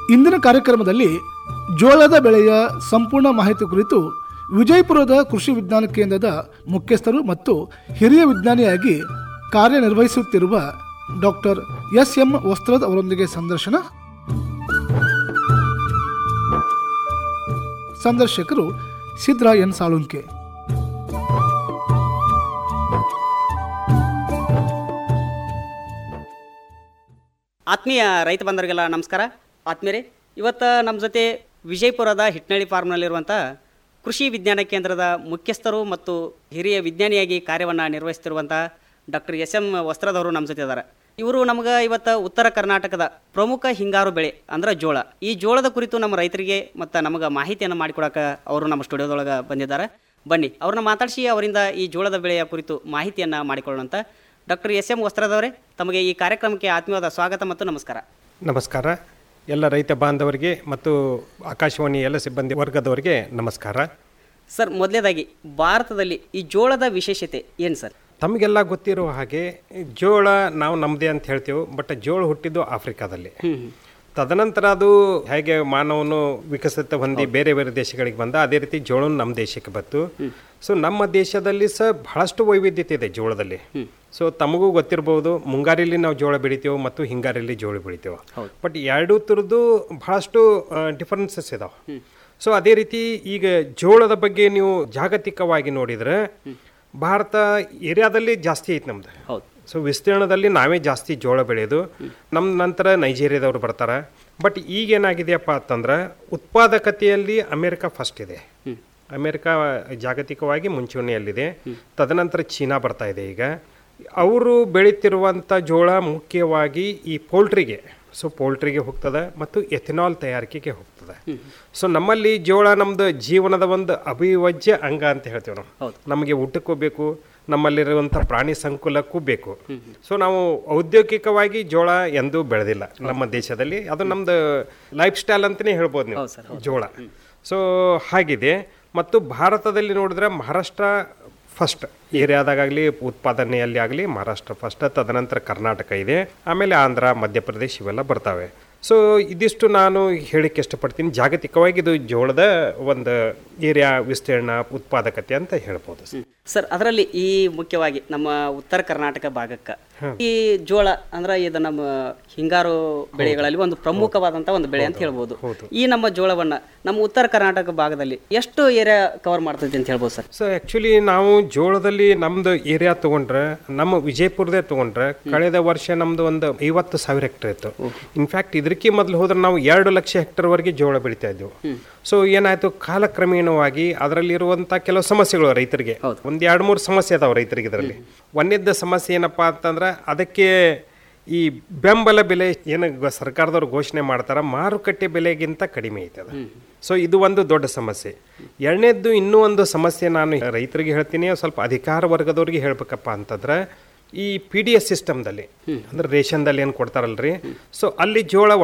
ಇಂದಿನ ಕಾರ್ಯಕ್ರಮದಲ್ಲಿ ಜೋಳದ ಬೆಳೆಯ ಸಂಪೂರ್ಣ ಮಾಹಿತಿ ಕುರಿತು ವಿಜಯಪುರದ ಕೃಷಿ ವಿಜ್ಞಾನ ಕೇಂದ್ರದ ಮುಖ್ಯಸ್ಥರು ಮತ್ತು ಹಿರಿಯ ವಿಜ್ಞಾನಿಯಾಗಿ ಕಾರ್ಯನಿರ್ವಹಿಸುತ್ತಿರುವ ಡಾಕ್ಟರ್ ಎಸ್ ಎಂ ವಸ್ತ್ರದ್ ಅವರೊಂದಿಗೆ ಸಂದರ್ಶನ ಸಂದರ್ಶಕರು ಸಿದ್ರಾ ಎನ್ ಸಾಳುಂಕೆ ಆತ್ಮೀಯ ರೈತ ಬಂಧುಗಳಿಗೆಲ್ಲ ನಮಸ್ಕಾರ ಆತ್ಮೀಯರೇ ಇವತ್ತು ನಮ್ಮ ಜೊತೆ ವಿಜಯಪುರದ ಹಿಟ್ನಳ್ಳಿ ಫಾರ್ಮ್ನಲ್ಲಿರುವಂಥ ಕೃಷಿ ವಿಜ್ಞಾನ ಕೇಂದ್ರದ ಮುಖ್ಯಸ್ಥರು ಮತ್ತು ಹಿರಿಯ ವಿಜ್ಞಾನಿಯಾಗಿ ಕಾರ್ಯವನ್ನು ನಿರ್ವಹಿಸ್ತಿರುವಂಥ ಡಾಕ್ಟರ್ ಎಸ್ ಎಂ ವಸ್ತ್ರದವರು ನಮ್ಮ ಜೊತೆ ಇದ್ದಾರೆ ಇವರು ನಮ್ಗೆ ಇವತ್ತು ಉತ್ತರ ಕರ್ನಾಟಕದ ಪ್ರಮುಖ ಹಿಂಗಾರು ಬೆಳೆ ಅಂದ್ರೆ ಜೋಳ ಈ ಜೋಳದ ಕುರಿತು ನಮ್ಮ ರೈತರಿಗೆ ಮತ್ತು ನಮಗೆ ಮಾಹಿತಿಯನ್ನು ಮಾಡಿಕೊಡಕ್ಕೆ ಅವರು ನಮ್ಮ ಸ್ಟುಡಿಯೋದೊಳಗೆ ಬಂದಿದ್ದಾರೆ ಬನ್ನಿ ಅವ್ರನ್ನ ಮಾತಾಡಿಸಿ ಅವರಿಂದ ಈ ಜೋಳದ ಬೆಳೆಯ ಕುರಿತು ಮಾಹಿತಿಯನ್ನು ಮಾಡಿಕೊಳ್ಳೋಣ ಡಾಕ್ಟರ್ ಎಸ್ ಎಂ ವಸ್ತ್ರದವರೇ ತಮಗೆ ಈ ಕಾರ್ಯಕ್ರಮಕ್ಕೆ ಆತ್ಮೀಯವಾದ ಸ್ವಾಗತ ಮತ್ತು ನಮಸ್ಕಾರ ನಮಸ್ಕಾರ ಎಲ್ಲ ರೈತ ಬಾಂಧವರಿಗೆ ಮತ್ತು ಆಕಾಶವಾಣಿ ಎಲ್ಲ ಸಿಬ್ಬಂದಿ ವರ್ಗದವರಿಗೆ ನಮಸ್ಕಾರ ಸರ್ ಮೊದಲೇದಾಗಿ ಭಾರತದಲ್ಲಿ ಈ ಜೋಳದ ವಿಶೇಷತೆ ಏನು ಸರ್ ತಮಗೆಲ್ಲ ಗೊತ್ತಿರೋ ಹಾಗೆ ಜೋಳ ನಾವು ನಮ್ಮದೇ ಅಂತ ಹೇಳ್ತೇವೆ ಬಟ್ ಜೋಳ ಹುಟ್ಟಿದ್ದು ಆಫ್ರಿಕಾದಲ್ಲಿ ತದನಂತರ ಅದು ಹೇಗೆ ಮಾನವನು ವಿಕಸಿತ ಹೊಂದಿ ಬೇರೆ ಬೇರೆ ದೇಶಗಳಿಗೆ ಬಂದ ಅದೇ ರೀತಿ ಜೋಳನು ನಮ್ಮ ದೇಶಕ್ಕೆ ಬಂತು ಸೊ ನಮ್ಮ ದೇಶದಲ್ಲಿ ಸಹ ಬಹಳಷ್ಟು ವೈವಿಧ್ಯತೆ ಇದೆ ಜೋಳದಲ್ಲಿ ಸೊ ತಮಗೂ ಗೊತ್ತಿರ್ಬೋದು ಮುಂಗಾರಿಲಿ ನಾವು ಜೋಳ ಬೆಳಿತೇವೆ ಮತ್ತು ಹಿಂಗಾರಿಲಿ ಜೋಳ ಬೆಳಿತೇವೆ ಬಟ್ ಎರಡೂ ಥರದ್ದು ಬಹಳಷ್ಟು ಡಿಫರೆನ್ಸಸ್ ಇದಾವೆ ಸೊ ಅದೇ ರೀತಿ ಈಗ ಜೋಳದ ಬಗ್ಗೆ ನೀವು ಜಾಗತಿಕವಾಗಿ ನೋಡಿದ್ರೆ ಭಾರತ ಏರಿಯಾದಲ್ಲಿ ಜಾಸ್ತಿ ಐತೆ ನಮ್ದು ಹೌದು ಸೊ ವಿಸ್ತೀರ್ಣದಲ್ಲಿ ನಾವೇ ಜಾಸ್ತಿ ಜೋಳ ಬೆಳೆಯೋದು ನಮ್ಮ ನಂತರ ನೈಜೀರಿಯಾದವ್ರು ಬರ್ತಾರೆ ಬಟ್ ಈಗ ಏನಾಗಿದೆಯಪ್ಪ ಅಂತಂದ್ರೆ ಉತ್ಪಾದಕತೆಯಲ್ಲಿ ಅಮೆರಿಕ ಫಸ್ಟ್ ಇದೆ ಅಮೆರಿಕ ಜಾಗತಿಕವಾಗಿ ಮುಂಚೂಣಿಯಲ್ಲಿದೆ ತದನಂತರ ಚೀನಾ ಬರ್ತಾ ಇದೆ ಈಗ ಅವರು ಬೆಳೀತಿರುವಂಥ ಜೋಳ ಮುಖ್ಯವಾಗಿ ಈ ಪೋಲ್ಟ್ರಿಗೆ ಸೊ ಪೋಲ್ಟ್ರಿಗೆ ಹೋಗ್ತದೆ ಮತ್ತು ಎಥೆನಾಲ್ ತಯಾರಿಕೆಗೆ ಹೋಗ್ತದೆ ಸೊ ನಮ್ಮಲ್ಲಿ ಜೋಳ ನಮ್ದು ಜೀವನದ ಒಂದು ಅವಿಭಾಜ್ಯ ಅಂಗ ಅಂತ ಹೇಳ್ತೇವೆ ನಾವು ನಮಗೆ ಊಟಕ್ಕೂ ಬೇಕು ನಮ್ಮಲ್ಲಿರುವಂಥ ಪ್ರಾಣಿ ಸಂಕುಲಕ್ಕೂ ಬೇಕು ಸೊ ನಾವು ಔದ್ಯೋಗಿಕವಾಗಿ ಜೋಳ ಎಂದೂ ಬೆಳೆದಿಲ್ಲ ನಮ್ಮ ದೇಶದಲ್ಲಿ ಅದು ನಮ್ದು ಲೈಫ್ ಸ್ಟೈಲ್ ಅಂತಲೇ ಹೇಳ್ಬೋದು ನೀವು ಜೋಳ ಸೊ ಹಾಗಿದೆ ಮತ್ತು ಭಾರತದಲ್ಲಿ ನೋಡಿದ್ರೆ ಮಹಾರಾಷ್ಟ್ರ ಫಸ್ಟ್ ಏರಿಯಾದಾಗಲಿ ಉತ್ಪಾದನೆಯಲ್ಲಿ ಆಗಲಿ ಮಹಾರಾಷ್ಟ್ರ ಫಸ್ಟ್ ತದನಂತರ ಕರ್ನಾಟಕ ಇದೆ ಆಮೇಲೆ ಆಂಧ್ರ ಮಧ್ಯಪ್ರದೇಶ್ ಇವೆಲ್ಲ ಬರ್ತವೆ ಸೊ ಇದಿಷ್ಟು ನಾನು ಹೇಳಿಕ್ಕೆ ಇಷ್ಟಪಡ್ತೀನಿ ಜಾಗತಿಕವಾಗಿ ಇದು ಜೋಳದ ಒಂದು ಏರಿಯಾ ವಿಸ್ತೀರ್ಣ ಉತ್ಪಾದಕತೆ ಅಂತ ಹೇಳ್ಬೋದು ಸರ್. ಸರ್ ಅದರಲ್ಲಿ ಈ ಮುಖ್ಯವಾಗಿ ನಮ್ಮ ಉತ್ತರ ಕರ್ನಾಟಕ ಭಾಗಕ್ಕೆ ಈ ಜೋಳ ಅಂದ್ರೆ ಇದು ನಮ್ಮ ಹಿಂಗಾರು ಬೆಳೆಗಳಲ್ಲಿ ಒಂದು ಪ್ರಮುಖವಾದಂತ ಒಂದು ಬೆಳೆ ಅಂತ ಹೇಳ್ಬೋದು ಈ ನಮ್ಮ ಜೋಳವನ್ನ ನಮ್ಮ ಉತ್ತರ ಕರ್ನಾಟಕ ಭಾಗದಲ್ಲಿ ಎಷ್ಟು ಏರಿಯಾ ಕವರ್ ಮಾಡ್ತೈತಿ ಅಂತ ಹೇಳ್ಬೋದು ಸರ್ ಸೊ ಆ್ಯಕ್ಚುಲಿ ನಾವು ಜೋಳದಲ್ಲಿ ನಮ್ದು ಏರಿಯಾ ತಗೊಂಡ್ರೆ ನಮ್ಮ ವಿಜಯಪುರದೇ ತಗೊಂಡ್ರೆ ಕಳೆದ ವರ್ಷ ನಮ್ದು ಒಂದು ಐವತ್ತು ಸಾವಿರ ಹೆಕ್ಟರ್ ಇತ್ತು ಇನ್ಫ್ಯಾಕ್ಟ್ ಇದಕ್ಕೆ ಮೊದಲು ಹೋದ್ರೆ ನಾವು ಎರಡು ಲಕ್ಷ ಹೆಕ್ಟರ್ವರೆಗೆ ಜೋಳ ಬೆಳಿತಾ ಇದ್ವು ಸೊ ಏನಾಯ್ತು ಕಾಲಕ್ರಮೇಣವಾಗಿ ಅದರಲ್ಲಿರುವಂಥ ಕೆಲವು ಸಮಸ್ಯೆಗಳು ರೈತರಿಗೆ ಒಂದು ಎರಡು ಮೂರು ಸಮಸ್ಯೆ ಅದಾವೆ ರೈತರಿಗೆ ಇದರಲ್ಲಿ ಒಂದನೇದ್ದು ಸಮಸ್ಯೆ ಏನಪ್ಪಾ ಅಂತಂದ್ರೆ ಅದಕ್ಕೆ ಈ ಬೆಂಬಲ ಬೆಲೆ ಏನು ಗ- ಸರ್ಕಾರದವ್ರು ಘೋಷಣೆ ಮಾಡ್ತಾರ ಮಾರುಕಟ್ಟೆ ಬೆಲೆಗಿಂತ ಕಡಿಮೆ ಐತೆ ಅದು ಸೊ ಇದು ಒಂದು ದೊಡ್ಡ ಸಮಸ್ಯೆ ಎರಡನೇದ್ದು ಇನ್ನೂ ಒಂದು ಸಮಸ್ಯೆ ನಾನು ರೈತರಿಗೆ ಹೇಳ್ತೀನಿ ಸ್ವಲ್ಪ ಅಧಿಕಾರ ವರ್ಗದವ್ರಿಗೆ ಹೇಳ್ಬೇಕಪ್ಪ ಅಂತಂದ್ರೆ ಈ ಪಿ ಡಿ ಎಸ್ ಸಿಸ್ಟಮ್ದಲ್ಲಿ ಅಂದ್ರೆ ರೇಷನ್ದಲ್ಲಿ ಏನು ಕೊಡ್ತಾರಲ್ರಿ ಸೊ ಅಲ್ಲಿ ಜೋಳ